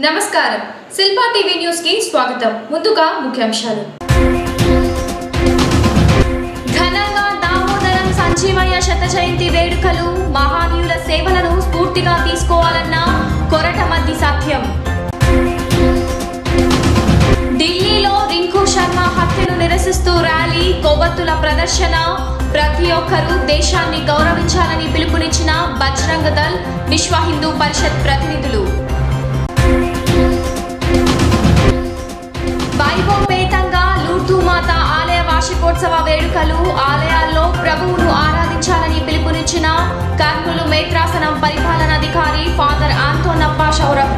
నమస్కారం Shilpa TV news కి స్వాగతం ముందుగా ముఖ్యాంశాలు ఘనంగా దామోదరం సంజీవయ్య శత జయంతి వేడుకలు మహానీయుల సేవలను స్ఫూర్తిగా తీసుకోవాలన్న కొరటమద్ది సత్యం ఢిల్లీలో రింకు శర్మ హత్యను నిరసిస్తూ ర్యాలీ కొవ్వొత్తుల ప్రదర్శన ప్రతి ఒక్కరూ దేశాన్ని గౌరవించాలని పిలుపునిచ్చిన బజరంగ దళ్ విశ్వ హిందూ పరిషత్ ప్రతినిధులు వైభవపేతంగా లూర్దు మాత ఆలయ వార్షికోత్సవ వేడుకలు ఆలయాల్లో ప్రభువును ఆరాధించాలని పిలుపునిచ్చిన కర్నూలు మేత్రాసనం పరిపాలనాధికారి ఫాదర్ ఆంతోనప్ప షౌరప్ప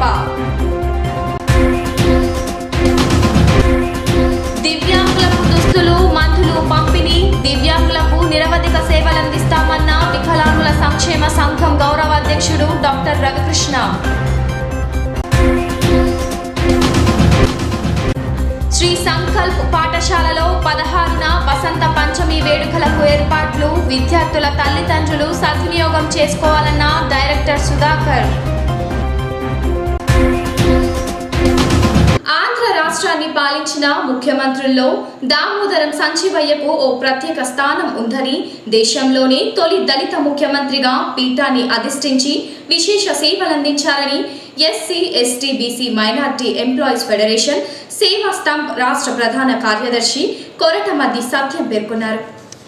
దివ్యాంగులకు దుస్తులు మందులు పంపిణీ దివ్యాంగులకు నిరవధిక సేవలందిస్తామన్న వికలాంగుల సంక్షేమ సంఘం గౌరవ అధ్యక్షుడు డాక్టర్ రవికృష్ణ శ్రీ సంకల్ప్ పాఠశాలలో పదహారున వసంత పంచమి వేడుకలకు ఏర్పాట్లు విద్యార్థుల తల్లిదండ్రులు సద్వినియోగం చేసుకోవాలన్న డైరెక్టర్ సుధాకర్ ఆంధ్ర రాష్ట్రాన్ని పాలించిన ముఖ్యమంత్రుల్లో దామోదరం సంజీవయ్యకు ఓ ప్రత్యేక స్థానం ఉందని దేశంలోనే తొలి దళిత ముఖ్యమంత్రిగా పీఠాన్ని అధిష్ఠించి విశేష సేవలందించారని SC ST BC minority employees federation సేవా స్తంభ్ రాష్ట్ర ప్రధాన కార్యదర్శి కొరటమద్ది సత్యం పేర్కొన్నారు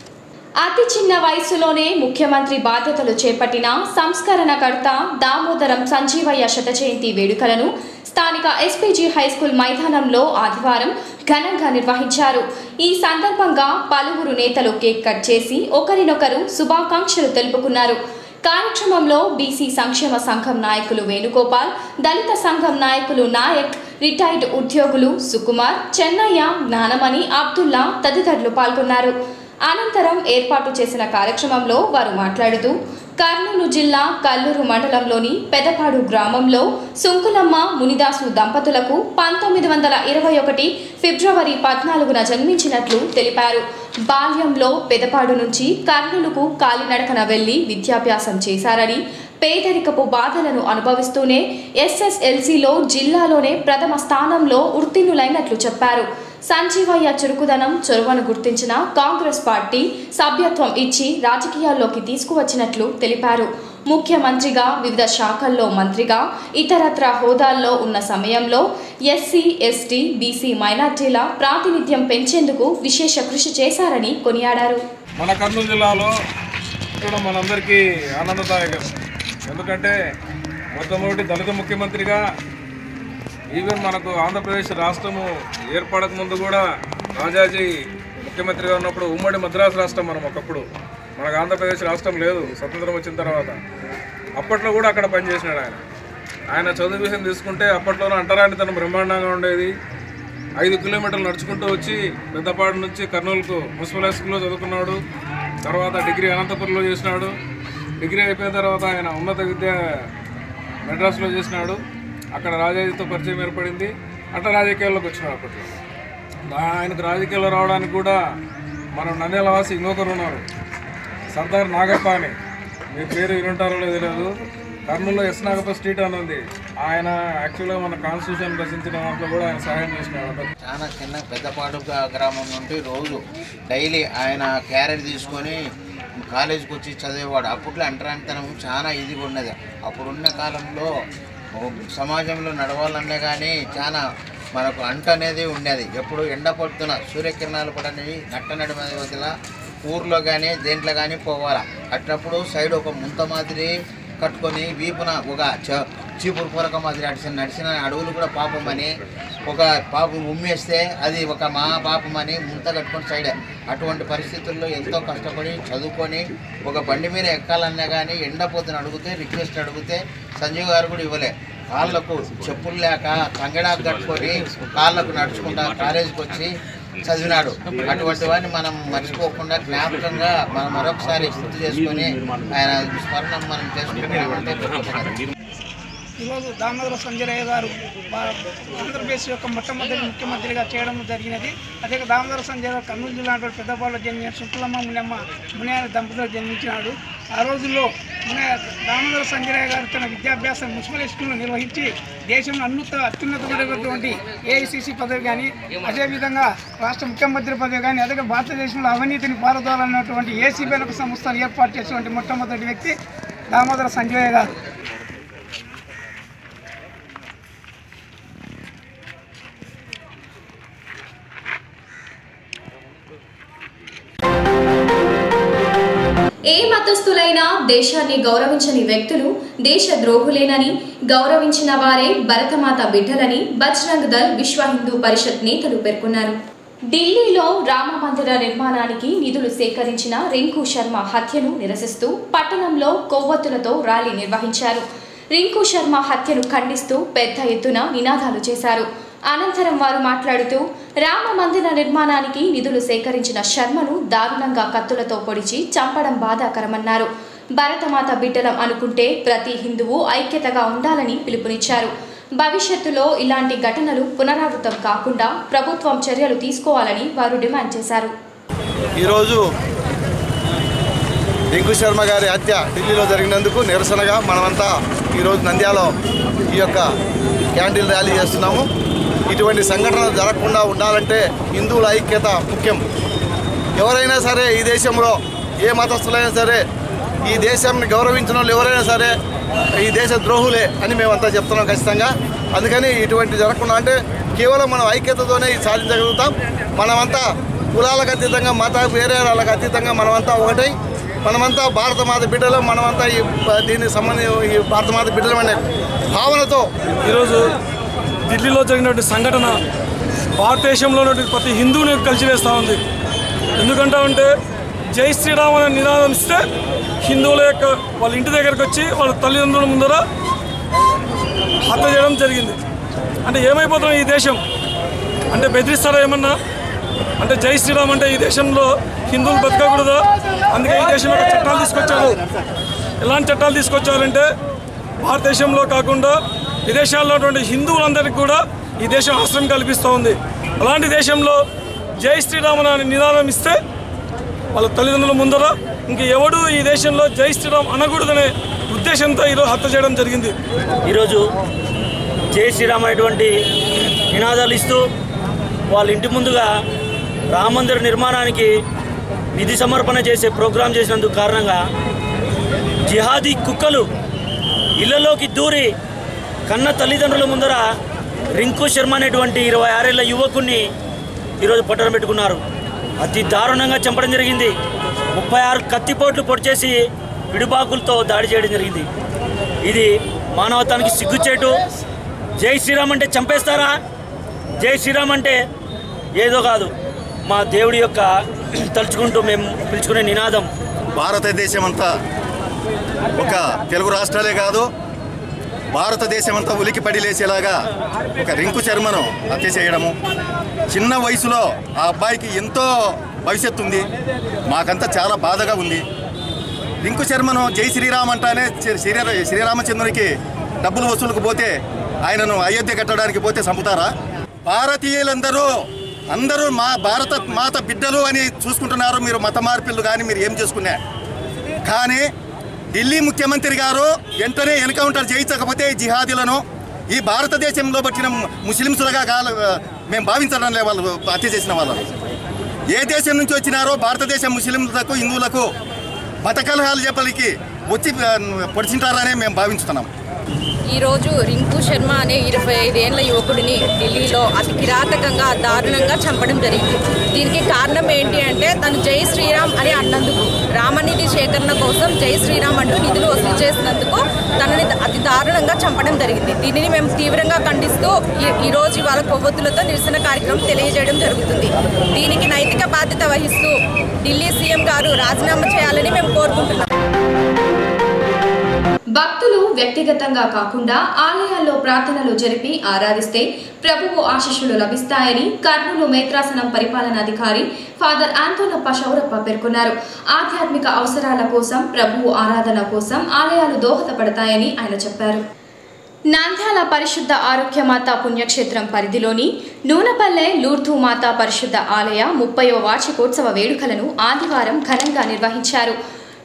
అతి చిన్న వయసులోనే ముఖ్యమంత్రి బాధ్యతలు చేపట్టిన సంస్కరణకర్త దామోదరం సంజీవయ్య శత జయంతి వేడుకలను స్థానిక ఎస్పీజీ హైస్కూల్ మైదానంలో ఆదివారం ఘనంగా నిర్వహించారు ఈ సందర్భంగా పలువురు నేతలు కేక్ కట్ చేసి ఒకరినొకరు శుభాకాంక్షలు తెలుపుకున్నారు కార్యక్రమంలో బీసీ సంక్షేమ సంఘం నాయకులు వేణుగోపాల్ దళిత సంఘం నాయకులు నాయక్ రిటైర్డ్ ఉద్యోగులు సుకుమార్ చెన్నయ్య జ్ఞానమణి అబ్దుల్లా తదితరులు పాల్గొన్నారు అనంతరం ఏర్పాటు చేసిన కార్యక్రమంలో వారు మాట్లాడుతూ కర్నూలు జిల్లా కల్లూరు మండలంలోని పెదపాడు గ్రామంలో సుంకులమ్మ మునిదాసు దంపతులకు పంతొమ్మిది వందల ఇరవై ఒకటి ఫిబ్రవరి పద్నాలుగున జన్మించినట్లు తెలిపారు బాల్యంలో పెదపాడు నుంచి కర్నూలుకు కాలినడకన వెళ్లి విద్యాభ్యాసం చేశారని పేదరికపు బాధలను అనుభవిస్తూనే ఎస్ఎస్ఎల్సీలో జిల్లాలోనే ప్రథమ స్థానంలో ఉత్తీర్ణులైనట్లు చెప్పారు సంజీవయ్య చురుకుదనం చొరవను గుర్తించిన కాంగ్రెస్ పార్టీ సభ్యత్వం ఇచ్చి రాజకీయాల్లోకి తీసుకువచ్చినట్లు తెలిపారు ముఖ్యమంత్రిగా వివిధ శాఖల్లో మంత్రిగా ఇతరత్ర హోదాల్లో ఉన్న సమయంలో ఎస్సీ ఎస్టీ బీసీ మైనార్టీల ప్రాతినిధ్యం పెంచేందుకు విశేష కృషి చేశారని కొనియాడారు మన కర్నూలు జిల్లాలో ఇక్కడ మనందరికీ ఆనందదాయకం ఎందుకంటే మొట్టమొదటి దళిత ముఖ్యమంత్రిగా ఈవెన్ మనకు ఆంధ్రప్రదేశ్ రాష్ట్రము ఏర్పడక ముందు కూడా రాజాజీ ముఖ్యమంత్రిగా ఉన్నప్పుడు ఉమ్మడి మద్రాసు రాష్ట్రం మనం ఒకప్పుడు మనకు ఆంధ్రప్రదేశ్ రాష్ట్రం లేదు స్వతంత్రం వచ్చిన తర్వాత అప్పట్లో కూడా అక్కడ పనిచేసినాడు ఆయన ఆయన చదువు విషయం తీసుకుంటే అప్పట్లోనే అంటరానితనం బ్రహ్మాండంగా ఉండేది ఐదు కిలోమీటర్లు నడుచుకుంటూ వచ్చి పెద్దపాడు నుంచి కర్నూలుకు మున్సిపల్ హై స్కూల్లో చదువుకున్నాడు తర్వాత డిగ్రీ అనంతపురంలో చేసినాడు డిగ్రీ అయిపోయిన తర్వాత ఆయన ఉన్నత విద్య మెడ్రాస్లో చేసినాడు అక్కడ రాజాజీతో పరిచయం ఏర్పడింది అట్లా రాజకీయాల్లోకి వచ్చినాడు అప్పట్లో దా- ఆయనకు రాజకీయాల్లో రావడానికి కూడా మనం నంద్యాల వాసి ఇంకొకరు ఉన్నారు సర్దార్ నాగప్ప అని మీ పేరు వినుంటారో లేదో తెలియదు కర్నూలులో ఎస్ నాగప్ప స్ట్రీట్ అని ఉంది ఆయన యాక్చువల్గా మన కాన్స్టిట్యూషన్ రచించిన దాంట్లో కూడా ఆయన సహాయం చేసినాడు చాలా చిన్న పెద్దపాడు గ్రా- గ్రామం నుండి రోజు డైలీ ఆయన క్యారెట్ తీసుకొని కాలేజీకి వచ్చి చదివేవాడు అప్పట్లో అంటరానితనం చాలా ఇదిగా ఉన్నది అప్పుడున్న కాలంలో ఓ సమాజంలో నడవాలన్నా కానీ చాలా మనకు అంట అనేది ఉండేది ఎప్పుడు ఎండ పడుతున్న సూర్యకిరణాలు పడనివి నట్ట నడుమ వదిల ఊర్లో కానీ దేంట్లో కానీ పోవాలా అట్లప్పుడు సైడ్ ఒక ముంత మాదిరి కట్టుకొని వీపున ఒక చ- చీపురు పొరక మాదిరి నడిచిన నడిచిన అడవులు కూడా పాపమని ఒక పాపం ఉమ్మేస్తే అది ఒక మా పాపమని ముంత కట్టుకొని సైడ్ అటువంటి పరిస్థితుల్లో ఎంతో కష్టపడి చదువుకొని ఒక బండి మీద ఎక్కాలన్నా కానీ ఎండపోతుని అడిగితే రిక్వెస్ట్ అడిగితే సంజీవ్ గారు కూడా ఇవ్వలే కాళ్ళకు చెప్పులు లేక కంగడాకు కట్టుకొని కాళ్ళకు నడుచుకుంటా కాలేజీకి వచ్చి చదివినాడు అటువంటి వాడిని మనం మర్చిపోకుండా జ్ఞాపకంగా మనం మరొకసారి గుర్తు చేసుకొని ఆయన స్మరణం మనం చేసుకుంటామంటే గొప్పతనం. ఈరోజు దామోదర సంజయ్ గారు మా ఆంధ్రప్రదేశ్ యొక్క మొట్టమొదటి ముఖ్యమంత్రిగా చేయడం జరిగినది అదే దామోదర సంజయ్ గారు కర్నూలు జిల్లా పెద్దపాడులో జన్మించిన శుక్లమ్మ మునమ్మ మునియాల దంపతులు జన్మించినాడు ఆ రోజుల్లో మన దామోదర సంజయ్ గారు తన విద్యాభ్యాసం మున్సిపల్ స్కూల్లో నిర్వహించి దేశంలో అన్నుత అత్యున్నతమైనటువంటి ఏఐసిసి పదవి కానీ అదేవిధంగా రాష్ట్ర ముఖ్యమంత్రి పదవి కానీ అదే భారతదేశంలో అవినీతిని పారదోలన్నటువంటి ఏసీబీ అనే ఒక సంస్థను ఏర్పాటు చేసినటువంటి మొట్టమొదటి వ్యక్తి దామోదర సంజయ్ గారు ఏ మతస్థులైనా దేశాన్ని గౌరవించని వ్యక్తులు దేశ ద్రోహులేనని గౌరవించిన వారే భరతమాత బిడ్డలని బజరంగ్ దళ్ విశ్వ హిందూ పరిషత్ నేతలు పేర్కొన్నారు ఢిల్లీలో రామ మందిర నిర్మాణానికి నిధులు సేకరించిన రింకు శర్మ హత్యను నిరసిస్తూ పట్టణంలో కొవ్వొత్తులతో ర్యాలీ నిర్వహించారు రింకు శర్మ హత్యను ఖండిస్తూ పెద్ద ఎత్తున నినాదాలు చేశారు అనంతరం వారు మాట్లాడుతూ రామ మందిర నిర్మాణానికి నిధులు సేకరించిన శర్మను దారుణంగా కత్తులతో పొడిచి చంపడం బాధాకరమన్నారు భరతమాత బిడ్డలం అనుకుంటే ప్రతి హిందువు ఐక్యతగా ఉండాలని పిలుపునిచ్చారు భవిష్యత్తులో ఇలాంటి ఘటనలు పునరావృతం కాకుండా ప్రభుత్వం చర్యలు తీసుకోవాలని వారు డిమాండ్ చేశారు ఈరోజు రింకు శర్మ గారి హత్య ఢిల్లీలో జరిగినందుకు నిరసనగా మనమంతా ఈరోజు నంద్యాలో ఈ యొక్క క్యాండిల్ ర్యాలీ చేస్తున్నాము ఇటువంటి సంఘటనలు జరగకుండా ఉండాలంటే హిందువుల ఐక్యత ముఖ్యం ఎవరైనా సరే ఈ దేశంలో ఏ మతస్థులైనా సరే ఈ దేశాన్ని గౌరవించిన వాళ్ళు ఎవరైనా సరే ఈ దేశ ద్రోహులే అని మేమంతా చెప్తున్నాం ఖచ్చితంగా అందుకని ఇటువంటి జరగకుండా అంటే కేవలం మనం ఐక్యతతోనే ఇది సాధించగలుగుతాం మనమంతా కులాలకు అతీతంగా మత వేరే వాళ్ళకి అతీతంగా మనమంతా ఒకటై మనమంతా భారత మాత బిడ్డలు మనమంతా ఈ దీనికి సంబంధించి ఈ భారత మాత బిడ్డలు అనే భావనతో ఈరోజు ఢిల్లీలో జరిగినటువంటి సంఘటన భారతదేశంలో ఉన్నటువంటి ప్రతి హిందువుని కలిసివేస్తూ ఉంది ఎందుకంటే అంటే జై శ్రీరామ్ అనే నినాదం ఇస్తే హిందువుల యొక్క వాళ్ళ ఇంటి దగ్గరకు వచ్చి వాళ్ళ తల్లిదండ్రుల ముందర హత్య చేయడం జరిగింది అంటే ఏమైపోతాం ఈ దేశం అంటే బెదిరిస్తారా ఏమన్నా అంటే జై శ్రీరామ్ అంటే ఈ దేశంలో హిందువులు బతకకూడదా అందుకే ఈ దేశంలో ఒక చట్టాలు తీసుకొచ్చారు ఎలాంటి చట్టాలు తీసుకొచ్చారంటే భారతదేశంలో కాకుండా విదేశాల్లో ఉన్నటువంటి హిందువులందరికీ కూడా ఈ దేశం ఆశ్రయం కల్పిస్తూ ఉంది అలాంటి దేశంలో జై శ్రీరామ్ అనే నినాదం ఇస్తే వాళ్ళ తల్లిదండ్రుల ముందర ఇంక ఎవడు ఈ దేశంలో జై శ్రీరామ్ అనకూడదనే ఉద్దేశంతో ఈరోజు హత్య చేయడం జరిగింది ఈరోజు జై శ్రీరామ్ అనేటువంటి నినాదాలు ఇస్తూ వాళ్ళ ఇంటి ముందుగా రామ మందిర నిర్మాణానికి నిధి సమర్పణ చేసే ప్రోగ్రాం చేసినందుకు కారణంగా జిహాదీ కుక్కలు ఇళ్లలోకి దూరి కన్న తల్లిదండ్రుల ముందర రింకు శర్మ అనేటువంటి ఇరవై ఆరేళ్ల యువకుణ్ణి ఈరోజు పట్టణం పెట్టుకున్నారు అతి దారుణంగా చంపడం జరిగింది ముప్పై ఆరు కత్తిపోట్లు పొడిచేసి పిడుబాకులతో దాడి చేయడం జరిగింది ఇది మానవతానికి సిగ్గుచేటు జై శ్రీరామ్ అంటే చంపేస్తారా జై శ్రీరామ్ అంటే ఏదో కాదు మా దేవుడి యొక్క తలుచుకుంటూ మేము పిలుచుకునే నినాదం భారతదేశం అంతా ఒక తెలుగు రాష్ట్రాలే కాదు భారతదేశం అంతా ఉలికిపడి లేచేలాగా ఒక రింకు చర్మను హత్య చేయడము చిన్న వయసులో ఆ అబ్బాయికి ఎంతో భవిష్యత్తు ఉంది మాకంతా చాలా బాధగా ఉంది రింకు శర్మను జై శ్రీరామ్ అంటానే శ్రీ- శ్రీ శ్రీరామచంద్రునికి డబ్బులు వసూలుకు పోతే ఆయనను అయోధ్య కట్టడానికి పోతే చంపుతారా భారతీయులందరూ అందరూ మా భారత మాత బిడ్డలు అని చూసుకుంటున్నారు మీరు మత మార్పిళ్ళు కానీ మీరు ఏం చేసుకున్నా కానీ ఢిల్లీ ముఖ్యమంత్రి గారు వెంటనే ఎన్కౌంటర్ చేయించకపోతే ఈ జిహాదీలను ఈ భారతదేశంలో పట్టిన ముస్లింసులుగా కాల మేము భావించడం లే వాళ్ళు హత్య చేసిన వాళ్ళను ఏ దేశం నుంచి వచ్చినారో భారతదేశం ముస్లింలకు హిందువులకు బతకలహాలు చెప్పలికి వచ్చి ఆ, పొడిచింటారనే మేము భావించుతున్నాం ఈరోజు రింకు శర్మ అనే ఇరవై ఐదేళ్ల యువకుడిని ఢిల్లీలో అతి కిరాతకంగా దారుణంగా చంపడం జరిగింది దీనికి కారణం ఏంటి అంటే తను జై శ్రీరామ్ అని అన్నందుకు రామనిధి సేకరణ కోసం జై శ్రీరామ్ అంటూ నిధులు వసూలు చేసినందుకు తనని అతి దారుణంగా చంపడం జరిగింది దీనిని మేము తీవ్రంగా ఖండిస్తూ ఈ- ఈరోజు ఇవాళ కొవ్వొత్తులతో నిరసన కార్యక్రమం తెలియజేయడం జరుగుతుంది దీనికి నైతిక బాధ్యత వహిస్తూ ఢిల్లీ సీఎం గారు రాజీనామా చేయాలని మేము కోరుకుంటున్నాం భక్తులు వ్యక్తిగతంగా కాకుండా ఆలయాల్లో ప్రార్థనలు జరిపి ఆరాధిస్తే ప్రభువు ఆశీస్సులు లభిస్తాయని కర్నూలు మేత్రాసనం పరిపాలనాధికారి ఫాదర్ ఆంటోనప్ప శౌరప్ప పేర్కొన్నారు ఆధ్యాత్మిక అవసరాల కోసం ప్రభువు ఆరాధన కోసం ఆలయాలు దోహదపడతాయని ఆయన చెప్పారు నంద్యాల పరిశుద్ధ ఆరోగ్య మాత పుణ్యక్షేత్రం పరిధిలోని నూనపల్లె లూర్ధు మాత పరిశుద్ధ ఆలయ ముప్పైవ వార్షికోత్సవ వేడుకలను ఆదివారం ఘనంగా నిర్వహించారు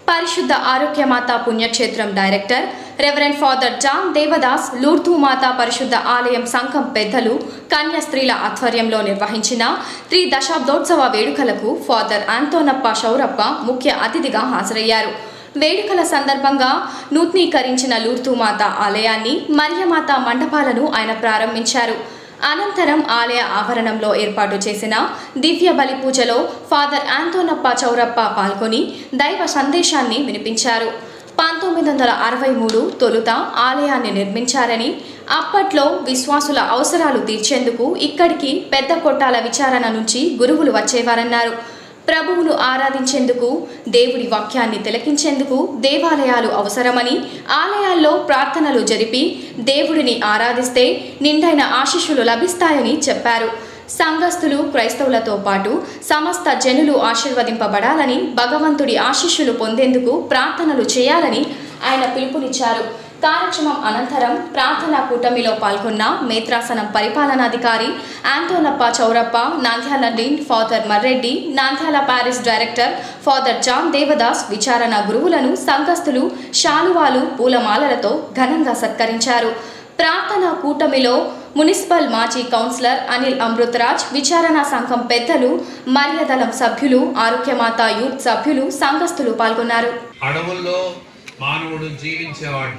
పరిశుద్ధ ఆరోగ్యమాత పుణ్యక్షేత్రం director reverend father John Devadas Lourdu Matha పరిశుద్ధ ఆలయం సంఘం పెద్దలు కన్య స్త్రీల ఆధ్వర్యంలో నిర్వహించిన త్రి దశాబ్దోత్సవ వేడుకలకు ఫాదర్ ఆంతోనప్ప శౌరప్ప ముఖ్య అతిథిగా హాజరయ్యారు వేడుకల సందర్భంగా నూతనీకరించిన లూర్తుమాత ఆలయాన్ని మరియమాత మండపాలను ఆయన ప్రారంభించారు అనంతరం ఆలయ ఆవరణంలో ఏర్పాటు చేసిన దివ్య బలి పూజలో ఫాదర్ ఆంతోనప్ప చౌరప్ప పాల్గొని దైవ సందేశాన్ని వినిపించారు పంతొమ్మిది వందల అరవై మూడు తొలుత ఆలయాన్ని నిర్మించారని అప్పట్లో విశ్వాసుల అవసరాలు తీర్చేందుకు ఇక్కడికి పెద్ద కొట్టాల విచారణ నుంచి గురువులు వచ్చేవారన్నారు ప్రభువును ఆరాధించేందుకు దేవుడి వాక్యాన్ని తిలకించేందుకు దేవాలయాలు అవసరమని ఆలయాల్లో ప్రార్థనలు జరిపి దేవుడిని ఆరాధిస్తే నిండైన ఆశీస్సులు లభిస్తాయని చెప్పారు సంఘస్థులు క్రైస్తవులతో పాటు సమస్త జనులు ఆశీర్వదింపబడాలని భగవంతుడి ఆశీస్సులు పొందేందుకు ప్రార్థనలు చేయాలని ఆయన పిలుపునిచ్చారు కార్యక్రమం అనంతరం ప్రార్థనా కూటమిలో పాల్గొన్న మేత్రాసనం పరిపాలనాధికారి Antonappa Chowrappa Nandyala dean father Marreddy Nandyala parish director father John Devadas విచారణ గురువులను సంఘస్థులు శాలువాలు పూలమాలలతో ఘనంగా సత్కరించారు ప్రార్థనా కూటమిలో మున్సిపల్ మాజీ కౌన్సిలర్ అనిల్ అమృతరాజ్ విచారణ సంఘం పెద్దలు మర్యాదలం సభ్యులు ఆరోగ్యమాత యూత్ సభ్యులు సంఘస్థులు పాల్గొన్నారు అడవుల్లో మానవుడు జీవించేవాడు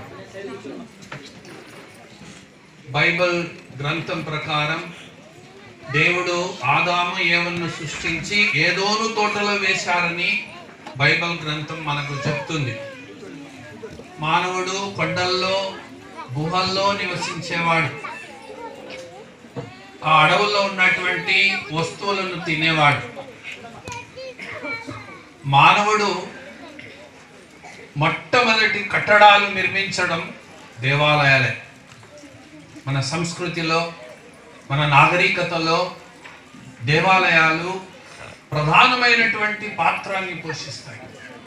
బైబిల్ గ్రంథం ప్రకారం దేవుడు ఆదాము ఏవన్ను సృష్టించి ఏదోను తోటలో వేశారని బైబిల్ గ్రంథం మనకు చెప్తుంది మానవుడు కొండల్లో గుహల్లో నివసించేవాడు ఆ అడవుల్లో ఉన్నటువంటి వస్తువులను తినేవాడు మానవుడు మొట్టమొదటి కట్టడాలు నిర్మించడం దేవాలయాలే మన సంస్కృతిలో మన నాగరికతలో దేవాలయాలు ప్రధానమైనటువంటి పాత్రాన్ని పోషిస్తాయి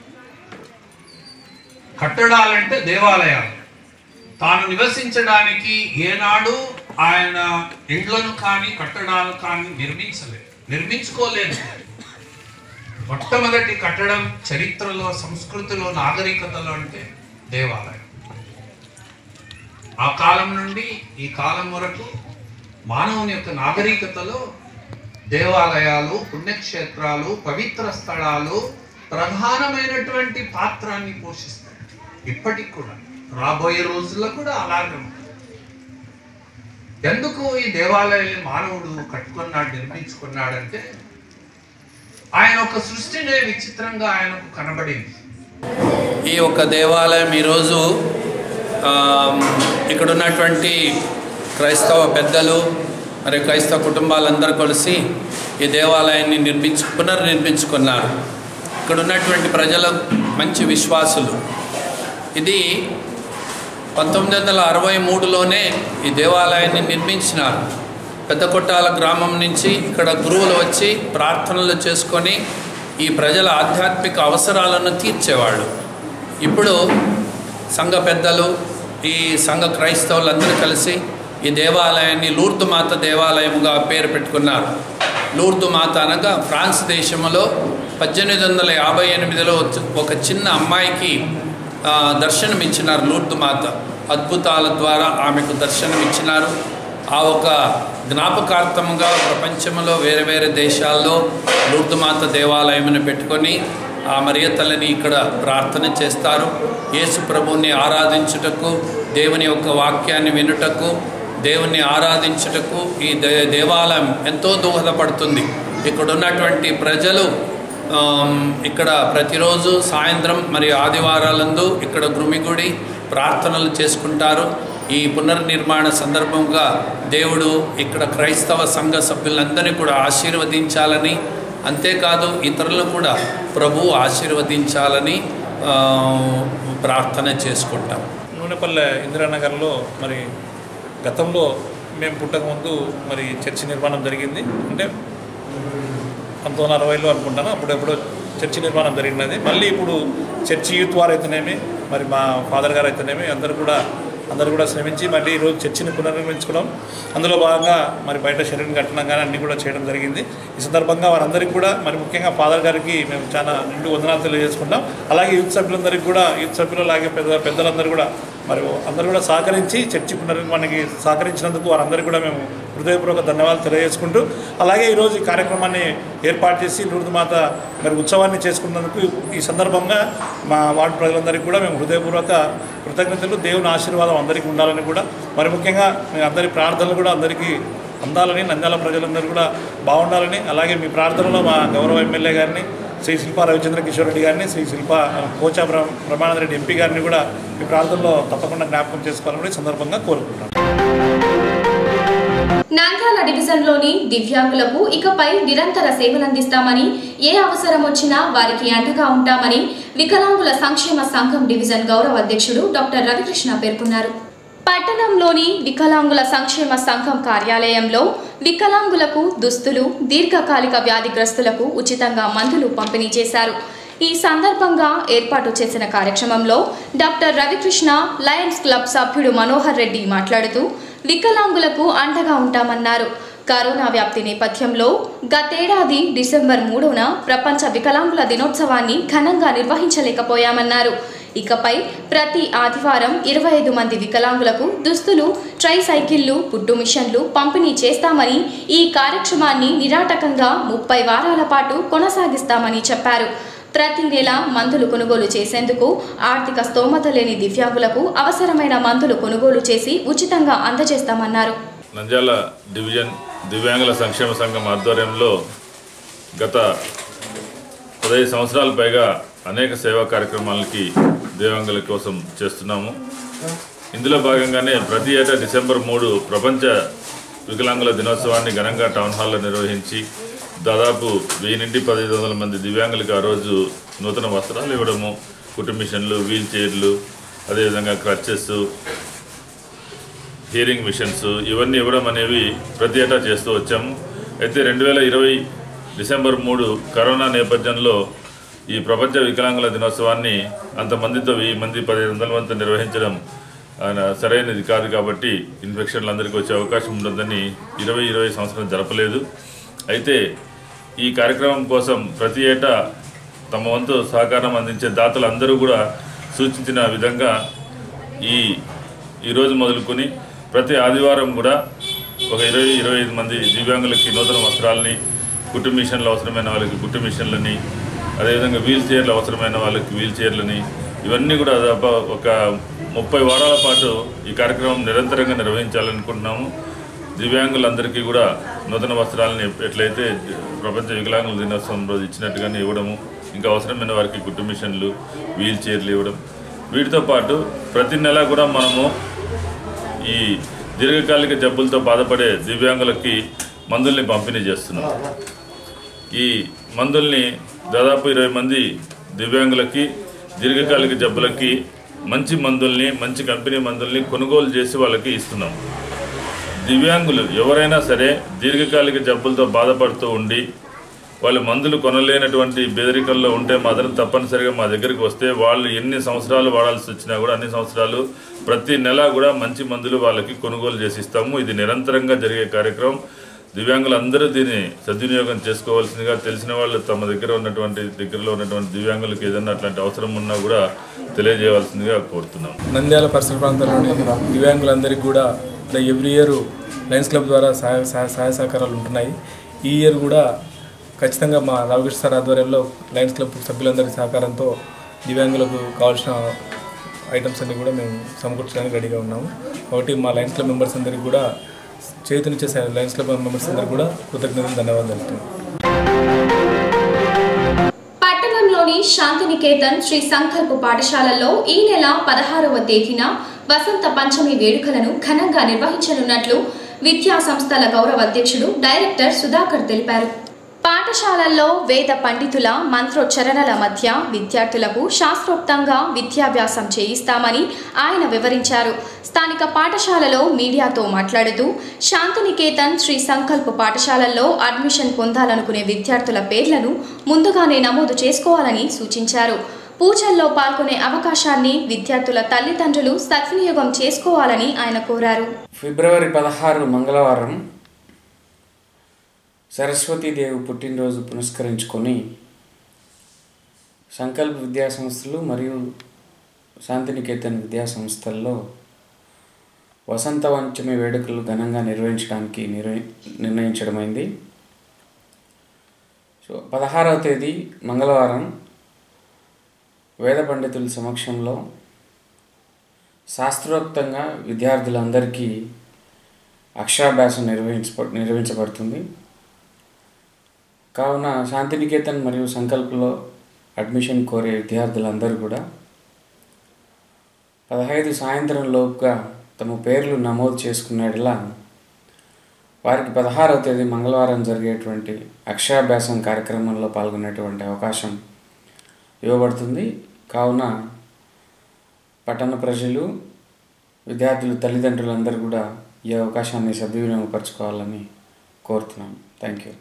కట్టడాలంటే దేవాలయాలు తాను నివసించడానికి ఏనాడు ఆయన ఇండ్లను కానీ కట్టడాలు కానీ నిర్మించలేదు నిర్మించుకోలేదు మొట్టమొదటి కట్టడం చరిత్రలో సంస్కృతిలో నాగరికతలో అంటే దేవాలయం ఆ కాలం నుండి ఈ కాలం వరకు మానవుని యొక్క నాగరికతలో దేవాలయాలు పుణ్యక్షేత్రాలు పవిత్ర స్థలాలు ప్రధానమైనటువంటి పాత్రాన్ని పోషిస్తాయి ఇప్పటికి కూడా రాబోయే రోజుల్లో కూడా అలాగే ఉంటుంది. ఎందుకు ఈ దేవాలయాన్ని మానవుడు కట్టుకున్నాడు నిర్మించుకున్నాడంటే ఆయన ఒక సృష్టినే విచిత్రంగా ఆయనకు కనబడింది ఈ యొక్క దేవాలయం ఈరోజు ఆ, ఇక్కడ ఉన్నటువంటి క్రైస్తవ పెద్దలు మరి క్రైస్తవ కుటుంబాలందరూ కలిసి ఈ దేవాలయాన్ని నిర్మించు పునర్నిర్మించుకున్నారు ఇక్కడ ఉన్నటువంటి ప్రజలు మంచి విశ్వాసులు ఇది పంతొమ్మిది వందల అరవై మూడులోనే ఈ దేవాలయాన్ని నిర్మించినారు పెద్ద కొట్టాల గ్రామం నుంచి ఇక్కడ గురువులు వచ్చి ప్రార్థనలు చేసుకొని ఈ ప్రజల ఆధ్యాత్మిక అవసరాలను తీర్చేవాళ్ళు ఇప్పుడు సంఘ పెద్దలు ఈ సంఘ క్రైస్తవులందరూ కలిసి ఈ దేవాలయాన్ని లూర్దు మాత దేవాలయముగా పేరు పెట్టుకున్నారు లూర్దు మాత అనగా ఫ్రాన్స్ దేశంలో పద్దెనిమిది వందల యాభై ఎనిమిదిలో ఒక చిన్న అమ్మాయికి ఆ, దర్శనమిచ్చినారు లూర్దు మాత అద్భుతాల ద్వారా ఆమెకు దర్శనమిచ్చినారు ఆ ఒక జ్ఞాపకార్థముగా ప్రపంచంలో వేరే వేరే దేశాల్లో లూర్దుమాత దేవాలయమును పెట్టుకొని ఆ మరియ తల్లిని ఇక్కడ ప్రార్థన చేస్తారు యేసు ప్రభువుని ఆరాధించుటకు దేవుని యొక్క వాక్యాన్ని వినుటకు దేవుని ఆరాధించుటకు ఈ దే దేవాలయం ఎంతో దోహదపడుతుంది ఇక్కడ ఉన్నటువంటి ప్రజలు ఆమ్, ఇక్కడ ప్రతిరోజు సాయంత్రం మరియు ఆదివారాలందు ఇక్కడ గుమిగుడి ప్రార్థనలు చేసుకుంటారు ఈ పునర్నిర్మాణ సందర్భంగా దేవుడు ఇక్కడ క్రైస్తవ సంఘ సభ్యులందరినీ కూడా ఆశీర్వదించాలని అంతేకాదు ఇతరులను కూడా ప్రభు ఆశీర్వదించాలని ఆ, ప్రార్థన చేసుకుంటాం నూనెపల్లె ఇందిరానగర్లో మరి గతంలో మేము పుట్టకముందు మరి చర్చి నిర్మాణం జరిగింది అంటే పంతొమ్మిది వందల అరవైలో అనుకుంటాను అప్పుడెప్పుడు చర్చి నిర్మాణం జరిగినది మళ్ళీ ఇప్పుడు చర్చి యూత్ వారు అయితేనేమి మరి మా ఫాదర్ గారు అయితేనేమి అందరూ కూడా అందరూ కూడా శ్రమించి మళ్ళీ ఈరోజు చర్చిని పునర్నిర్మించుకోవడం అందులో భాగంగా మరి బయట శరీరం కట్టడం కానీ అన్నీ కూడా చేయడం జరిగింది ఈ సందర్భంగా వారందరికీ కూడా మరి ముఖ్యంగా ఫాదర్ గారికి మేము చాలా నిండు వందనాలు తెలియజేసుకుంటాం అలాగే యూత్ సభ్యులందరికీ కూడా యూత్ సభ్యులు అలాగే పెద్ద పెద్దలందరూ కూడా మరి అందరూ కూడా సహకరించి చర్చి పునర్నిర్మాణానికి సహకరించినందుకు వారందరికీ కూడా మేము హృదయపూర్వక ధన్యవాదాలు తెలియజేసుకుంటూ అలాగే ఈరోజు ఈ కార్యక్రమాన్ని ఏర్పాటు చేసి లూర్దు మాత మరి ఉత్సవాన్ని చేసుకున్నందుకు ఈ సందర్భంగా మా వార్డు ప్రజలందరికీ కూడా మేము హృదయపూర్వక కృతజ్ఞతలు దేవుని ఆశీర్వాదం అందరికీ ఉండాలని కూడా మరి ముఖ్యంగా మీ అందరి ప్రార్థనలు కూడా అందరికీ అందాలని నంద్యాల ప్రజలందరూ కూడా బాగుండాలని అలాగే మీ ప్రార్థనలో మా గౌరవ ఎమ్మెల్యే గారిని శ్రీ శిల్పా రవిచంద్ర కిషోర్ రెడ్డి గారిని శ్రీ శిల్పా కోచా బ్ర బ్రహ్మానంద రెడ్డి ఎంపీ గారిని కూడా మీ ప్రార్థనలో తప్పకుండా జ్ఞాపకం చేసుకోవాలని కూడా ఈ సందర్భంగా కోరుకుంటున్నాను నంద్యాల డివిజన్లోని దివ్యాంగులకు ఇకపై నిరంతర సేవలందిస్తామని ఏ అవసరం వచ్చినా వారికి అండగా ఉంటామని వికలాంగుల సంక్షేమ సంఘం డివిజన్ గౌరవ అధ్యక్షుడు డాక్టర్ రవికృష్ణ పేర్కొన్నారు పట్టణంలోని వికలాంగుల సంక్షేమ సంఘం కార్యాలయంలో వికలాంగులకు దుస్తులు దీర్ఘకాలిక వ్యాధిగ్రస్తులకు ఉచితంగా మందులు పంపిణీ చేశారు ఈ సందర్భంగా ఏర్పాటు చేసిన కార్యక్రమంలో డాక్టర్ రవికృష్ణ లయన్స్ క్లబ్ సభ్యుడు మనోహర్ రెడ్డి మాట్లాడుతూ వికలాంగులకు అండగా ఉంటామన్నారు కరోనా వ్యాప్తి నేపథ్యంలో గతేడాది డిసెంబర్ మూడున ప్రపంచ వికలాంగుల దినోత్సవాన్ని ఘనంగా నిర్వహించలేకపోయామన్నారు ఇకపై ప్రతి ఆదివారం ఇరవై ఐదు మంది వికలాంగులకు దుస్తులు ట్రై సైకిళ్లు పుట్టు మిషన్లు పంపిణీ చేస్తామని ఈ కార్యక్రమాన్ని నిరాటకంగా ముప్పై వారాల పాటు కొనసాగిస్తామని చెప్పారు ప్రతి నెల మందులు కొనుగోలు చేసేందుకు ఆర్థిక స్తోమత లేని దివ్యాంగులకు అవసరమైన మందులు కొనుగోలు చేసి ఉచితంగా అందజేస్తామన్నారు నంద్యాల డివిజన్ దివ్యాంగుల సంక్షేమ సంఘం ఆధ్వర్యంలో గత పదహైదు సంవత్సరాల పైగా అనేక సేవా కార్యక్రమాలకి దివ్యాంగుల కోసం చేస్తున్నాము ఇందులో భాగంగానే ప్రతి ఏటా డిసెంబర్ మూడు ప్రపంచ వికలాంగుల దినోత్సవాన్ని ఘనంగా టౌన్ హాల్లో నిర్వహించి దాదాపు వెయ్యి నుండి పదిహేను వందల మంది దివ్యాంగులకు ఆ రోజు నూతన వస్త్రాలు ఇవ్వడము కుటుంబ మిషన్లు వీల్ చైర్లు అదేవిధంగా క్రచెస్ హియరింగ్ మిషన్స్ ఇవన్నీ ఇవ్వడం అనేవి ప్రతి ఏటా చేస్తూ వచ్చాము అయితే రెండు వేల ఇరవై డిసెంబర్ మూడు కరోనా నేపథ్యంలో ఈ ప్రపంచ వికలాంగుల దినోత్సవాన్ని అంతమందితో వెయ్యి మంది పదిహేను వందల మందితో నిర్వహించడం ఆయన సరైనది కాదు కాబట్టి ఇన్ఫెక్షన్లు అందరికీ వచ్చే అవకాశం ఉంటుందని ఇరవై ఇరవై సంవత్సరం జరపలేదు అయితే ఈ కార్యక్రమం కోసం ప్రతి ఏటా తమ వంతు సహకారం అందించే దాతలు అందరూ కూడా సూచించిన విధంగా ఈ ఈరోజు మొదలుకొని ప్రతి ఆదివారం కూడా ఒక ఇరవై ఇరవై ఐదు మంది దివ్యాంగులకి నూతన వస్త్రాలని కుట్టు మిషన్లు అవసరమైన వాళ్ళకి కుట్టు మిషన్లని అదేవిధంగా వీల్ చైర్లు అవసరమైన వాళ్ళకి వీల్ చైర్లని ఇవన్నీ కూడా దాదాపు ఒక ముప్పై వారాల పాటు ఈ కార్యక్రమం నిరంతరంగా నిర్వహించాలనుకుంటున్నాము దివ్యాంగులందరికీ కూడా నూతన వస్త్రాలని ఎట్లయితే ప్రపంచ వికలాంగుల దినోత్సవం రోజు ఇచ్చినట్టుగానే ఇవ్వడము ఇంకా అవసరమైన వారికి కుట్టు మిషన్లు వీల్ చైర్లు ఇవ్వడం వీటితో పాటు ప్రతి నెల కూడా మనము ఈ దీర్ఘకాలిక జబ్బులతో బాధపడే దివ్యాంగులకి మందుల్ని పంపిణీ చేస్తున్నాం ఈ మందుల్ని దాదాపు ఇరవై మంది దివ్యాంగులకి దీర్ఘకాలిక జబ్బులకి మంచి మందుల్ని మంచి కంపెనీ మందుల్ని కొనుగోలు చేసి వాళ్ళకి ఇస్తున్నాం దివ్యాంగులు ఎవరైనా సరే దీర్ఘకాలిక జబ్బులతో బాధపడుతూ ఉండి వాళ్ళు మందులు కొనలేనటువంటి బెదిరికల్లో ఉంటే మాత్రం తప్పనిసరిగా మా దగ్గరికి వస్తే వాళ్ళు ఎన్ని సంవత్సరాలు వాడాల్సి వచ్చినా కూడా అన్ని సంవత్సరాలు ప్రతి నెల కూడా మంచి మందులు వాళ్ళకి కొనుగోలు చేసి ఇస్తాము ఇది నిరంతరంగా జరిగే కార్యక్రమం దివ్యాంగులందరూ దీన్ని సద్వినియోగం చేసుకోవాల్సిందిగా తెలిసిన వాళ్ళు తమ దగ్గర ఉన్నటువంటి దగ్గరలో ఉన్నటువంటి దివ్యాంగులకు ఏదైనా అట్లాంటి అవసరం ఉన్నా కూడా తెలియజేయవలసిందిగా కోరుతున్నాం నంద్యాల పరిసర ప్రాంతాల్లోని దివ్యాంగులందరికీ కూడా ఇలా ఎవ్రీ ఇయర్ లయన్స్ క్లబ్ ద్వారా సహాయ సహాయ సహాయ సహకారాలు ఉంటున్నాయి ఈ ఇయర్ కూడా ఖచ్చితంగా మా రామకృష్ణ సార్ ఆధ్వర్యంలో లయన్స్ క్లబ్ సభ్యులందరి సహకారంతో దివ్యాంగులకు కావాల్సిన ఐటమ్స్ అన్ని కూడా మేము సమకూర్చడానికి రెడీగా ఉన్నాము కాబట్టి మా లయన్స్ క్లబ్ మెంబర్స్ అందరికీ కూడా చేతినిచ్చే సా- లయన్స్ క్లబ్ మెంబర్స్ అందరికీ కూడా కృతజ్ఞతలు ధన్యవాదాలు తెలుపుతున్నాను పట్టణంలోని శాంతినికేతన్ శ్రీ సంకల్ప్ పాఠశాలలో ఈ నెల పదహారవ తేదీన వసంత పంచమి వేడుకలను ఘనంగా నిర్వహించనున్నట్లు విద్యా సంస్థల గౌరవ అధ్యక్షుడు డైరెక్టర్ సుధాకర్ తెలిపారు పాఠశాలల్లో వేద పండితుల మంత్రోచ్చరణల మధ్య విద్యార్థులకు శాస్త్రోక్తంగా విద్యాభ్యాసం చేయిస్తామని ఆయన వివరించారు స్థానిక పాఠశాలలో మీడియాతో మాట్లాడుతూ శాంతినికేతన్ శ్రీ సంకల్ప్ పాఠశాలల్లో అడ్మిషన్ పొందాలనుకునే విద్యార్థుల పేర్లను ముందుగానే నమోదు చేసుకోవాలని సూచించారు పూజల్లో పాల్గొనే అవకాశాన్ని విద్యార్థుల తల్లిదండ్రులు సద్వినియోగం చేసుకోవాలని ఆయన కోరారు ఫిబ్రవరి పదహారు మంగళవారం సరస్వతీదేవి పుట్టినరోజు పురస్కరించుకొని సంకల్ప విద్యా సంస్థలు మరియు శాంతినికేతన్ విద్యా సంస్థల్లో వసంత పంచమి వేడుకలు ఘనంగా నిర్వహించడానికి నిర్వహి నిర్ణయించడమైంది సో పదహారవ తేదీ మంగళవారం వేద పండితుల సమక్షంలో శాస్త్రోక్తంగా విద్యార్థులందరికీ అక్షరాభ్యాసం నిర్వహించ నిర్వహించబడుతుంది కావున శాంతినికేతన్ మరియు సంకల్పంలో అడ్మిషన్ కోరే విద్యార్థులందరూ కూడా పదహైదు సాయంత్రం లోపుగా తమ పేర్లు నమోదు చేసుకునేలా వారికి పదహారవ తేదీ మంగళవారం జరిగేటువంటి అక్షరాభ్యాసం కార్యక్రమంలో పాల్గొనేటువంటి అవకాశం ఇవ్వబడుతుంది కావున పట్టణ ప్రజలు విద్యార్థులు తల్లిదండ్రులందరూ కూడా ఈ అవకాశాన్ని సద్వినియోగపరచుకోవాలని కోరుతున్నాను థ్యాంక్ యూ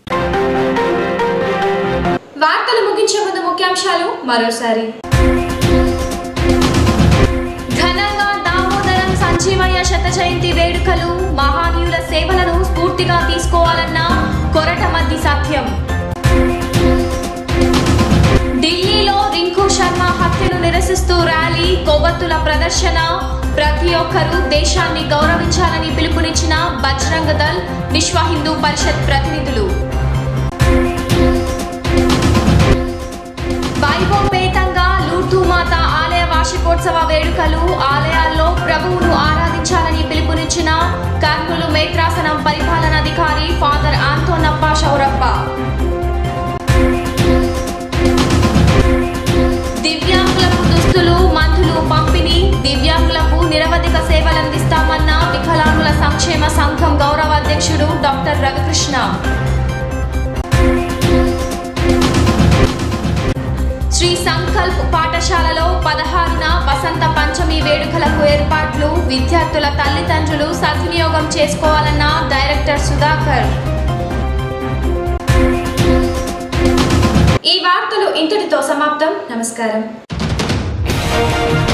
వార్తలు ముగించే ముందు ముఖ్యాంశాలు మరోసారి ఘనంగా దామోదరం సంజీవయ్య శత జయంతి వేడుకలు మహానీయుల సేవలను స్ఫూర్తిగా తీసుకోవాలన్న కొరటమద్ది సత్యం ఢిల్లీలో రింకు శర్మ హత్యను నిరసిస్తూ ర్యాలీ కొవ్వొత్తుల ప్రదర్శన ప్రతి ఒక్కరూ దేశాన్ని గౌరవించాలని పిలుపునిచ్చిన బజరంగ దళ్ విశ్వ హిందూ పరిషత్ ప్రతినిధులు వైభవపేతంగా లూర్దుమాత ఆలయ వార్షికోత్సవ వేడుకలు ఆలయాల్లో ప్రభువును ఆరాధించాలని పిలుపునిచ్చిన కర్నూలు మేత్రాసనం పరిపాలనాధికారి ఫాదర్ ఆంతోనప్ప షౌరప్ప దివ్యాంగులకు దుస్తులు మందులు పంపిణీ దివ్యాంగులకు నిరవధిక సేవలందిస్తామన్న వికలాంగుల సంక్షేమ సంఘం గౌరవ అధ్యక్షుడు డాక్టర్ రవికృష్ణ శ్రీ సంకల్ప్ పాఠశాలలో పదహారున వసంత పంచమి వేడుకలకు ఏర్పాట్లు విద్యార్థుల తల్లిదండ్రులు సద్వినియోగం చేసుకోవాలన్న డైరెక్టర్ సుధాకర్ ఈ వార్తలు ఇంతటితో సమాప్తం నమస్కారం